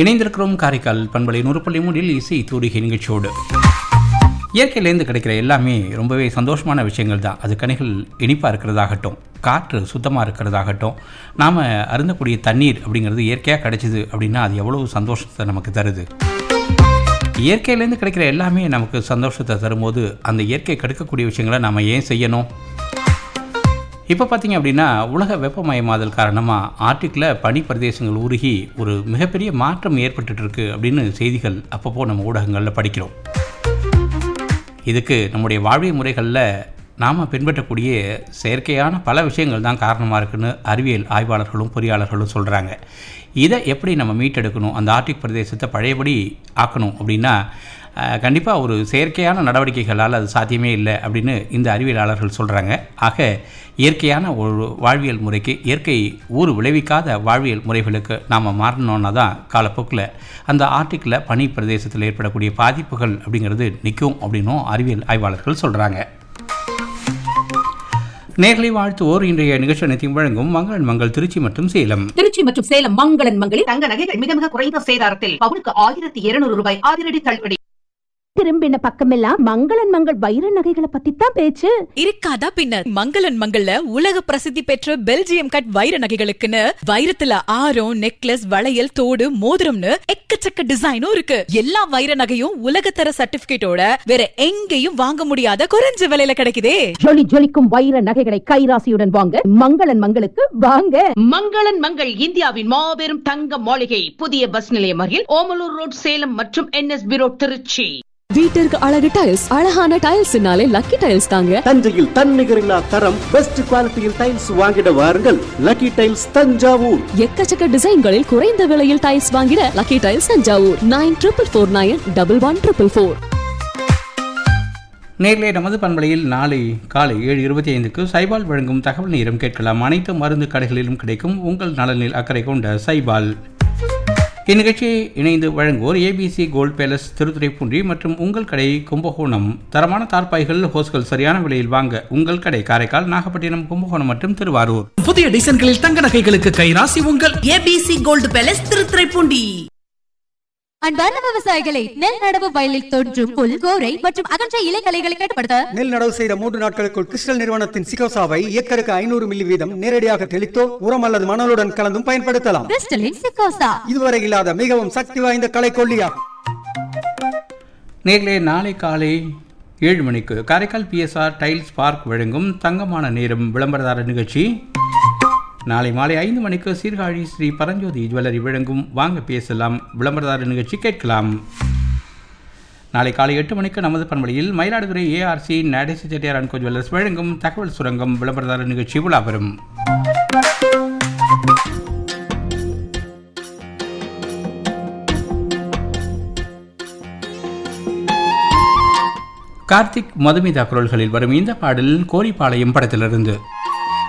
இணைந்திருக்கிறோம் காரைக்கால் பண்பலை நூறு புள்ளி மூணில் இசை தூரிகை நிகழ்ச்சியோடு இயற்கையிலேருந்து கிடைக்கிற எல்லாமே ரொம்பவே சந்தோஷமான விஷயங்கள் தான் அது கனிகள் இனிப்பாக இருக்கிறதாகட்டும் காற்று சுத்தமாக இருக்கிறதாகட்டும் நாம் அருந்தக்கூடிய தண்ணீர் அப்படிங்கிறது இயற்கையாக கிடைச்சிது அப்படின்னா அது எவ்வளவு சந்தோஷத்தை நமக்கு தருது இயற்கையிலேருந்து கிடைக்கிற எல்லாமே நமக்கு சந்தோஷத்தை தரும்போது அந்த இயற்கை கெடுக்கக்கூடிய விஷயங்களை நாம் ஏன் செய்யணும் இப்போ பார்த்தீங்க அப்படின்னா உலக வெப்பமயமாதல் காரணமாக ஆர்டிக்கில் பனி பிரதேசங்கள் உருகி ஒரு மிகப்பெரிய மாற்றம் ஏற்பட்டுட்டு இருக்கு அப்படின்னு செய்திகள் அப்பப்போ நம்ம ஊடகங்களில் படிக்கிறோம் இதுக்கு நம்முடைய வாழ்வியல் முறைகளில் நாம் பின்பற்றக்கூடிய செயற்கையான பல விஷயங்கள் தான் காரணமாக இருக்குன்னு அறிவியல் ஆய்வாளர்களும் பொறியாளர்களும் சொல்கிறாங்க இதை எப்படி நம்ம மீட்டெடுக்கணும் அந்த ஆர்டிக் பிரதேசத்தை பழையபடி ஆக்கணும் அப்படின்னா கண்டிப்பாக ஒரு செயற்கையான நடவடிக்கைகளால் அது சாத்தியமே இல்லை அப்படின்னு இந்த அறிவியலாளர்கள் சொல்கிறாங்க ஆக இயற்கையான ஒரு வாழ்வியல் முறைக்கு இயற்கை ஊர் விளைவிக்காத வாழ்வியல் முறைகளுக்கு நாம் மாறணுன்னா தான் காலப்போக்கில் அந்த ஆர்டிக்கில் பனி பிரதேசத்தில் ஏற்படக்கூடிய பாதிப்புகள் அப்படிங்கிறது நிற்கும் அப்படின்னும் அறிவியல் ஆய்வாளர்கள் சொல்கிறாங்க நேர்களை வாழ்த்துவோர் இன்றைய நிகழ்ச்சி அனைத்தையும் வழங்கும் மங்களன் மங்கள் திருச்சி மற்றும் சேலம் திருச்சி மற்றும் சேலம் மங்களன் மங்களில் தங்க நகைகள் மிக மிக குறைந்த சேதாரத்தில் பவுனுக்கு ஆயிரத்தி இருநூறு ரூபாய் அதிரடி தள்ளுபடி திரும்பின பக்கமெல்லாம் மங்களன் மங்கள் வைர நகைகளை பத்தி தான் பேச்சு இருக்காதா பின்னர் மங்களன் மங்கள்ல உலக பிரசித்தி பெற்ற பெல்ஜியம் கட் வைர நகைகளுக்குன்னு வைரத்துல ஆரம் நெக்லஸ் வளையல் தோடு மோதிரம்னு எக்கச்சக்க டிசைனும் இருக்கு எல்லா வைர நகையும் உலகத்தர சர்டிபிகேட்டோட வேற எங்கேயும் வாங்க முடியாத குறைஞ்ச விலையில கிடைக்குதே ஜொலி ஜொலிக்கும் வைர நகைகளை கைராசியுடன் வாங்க மங்களன் மங்களுக்கு வாங்க மங்களன் மங்கள் இந்தியாவின் மாபெரும் தங்க மாளிகை புதிய பஸ் நிலையம் அருகில் ஓமலூர் ரோட் சேலம் மற்றும் என்எஸ்பி ரோட் திருச்சி வீட்டிற்கு அழகு டைல்ஸ் அழகான டைல்ஸ்னாலே லக்கி டைல்ஸ் தாங்க தஞ்சையில் தன்னிகரில்லா தரம் பெஸ்ட் குவாலிட்டியில் டைல்ஸ் வாங்கிட வாருங்கள் லக்கி டைல்ஸ் தஞ்சாவூர் எக்கச்சக்க டிசைன்களில் குறைந்த விலையில் டைல்ஸ் வாங்கிட Lucky Tiles Thanjavur nine triple four nine double one triple four நேரிலே நமது பண்பலையில் நாளை காலை ஏழு இருபத்தி ஐந்துக்கு சைபால் வழங்கும் தகவல் நேரம் கேட்கலாம் அனைத்து மருந்து கடைகளிலும் கிடைக்கும் உங்கள் நலனில் அக்கறை கொண்ட சைபால் இந்நிகழ்ச்சியை இணைந்து வழங்குவோர் ஏபிசி கோல்ட் பேலஸ் திருத்துறைப்பூண்டி மற்றும் உங்கள் கடை கும்பகோணம் தரமான தார்பாய்கள் ஹோஸ்கள் சரியான விலையில் வாங்க உங்கள் கடை காரைக்கால் நாகப்பட்டினம் கும்பகோணம் மற்றும் திருவாரூர் புதிய டிசைன்களில் தங்க நகைகளுக்கு கைராசி உங்கள் ஏபிசி கோல்டு பேலஸ் திருத்துறைப்பூண்டி அன்பார்ந்த விவசாயிகளை நெல் நடவு வயலில் தோன்றும் புல் கோரை மற்றும் அகன்ற இலைகளைகளை கட்டுப்படுத்த நெல் நடவு செய்த மூன்று நாட்களுக்குள் கிறிஸ்டல் நிறுவனத்தின் சிகோசாவை ஏக்கருக்கு ஐநூறு மில்லி வீதம் நேரடியாக தெளித்தோ உரம் அல்லது மணலுடன் கலந்தும் பயன்படுத்தலாம் கிறிஸ்டலின் சிக்கோசா இதுவரை இல்லாத மிகவும் சக்தி வாய்ந்த கலை கொல்லியாகும் நேரிலே நாளை காலை ஏழு மணிக்கு காரைக்கால் பிஎஸ்ஆர் டைல்ஸ் பார்க் வழங்கும் தங்கமான நேரம் விளம்பரதார நிகழ்ச்சி நாளை மாலை ஐந்து மணிக்கு சீர்காழி ஸ்ரீ பரஞ்சோதி ஜுவல்லரி வழங்கும் வாங்க பேசலாம் விளம்பரதார நிகழ்ச்சி கேட்கலாம் நாளை காலை எட்டு மணிக்கு நமது பண்பலையில் மயிலாடுதுறை ஏஆர்சி நடேச செட்டியார் அன்கோ ஜுவல்லர்ஸ் வழங்கும் தகவல் சுரங்கம் விளம்பரதார நிகழ்ச்சி உலாவரும் கார்த்திக் மதுமிதா குரல்களில் வரும் இந்த பாடல் கோரிப்பாளையம் படத்திலிருந்து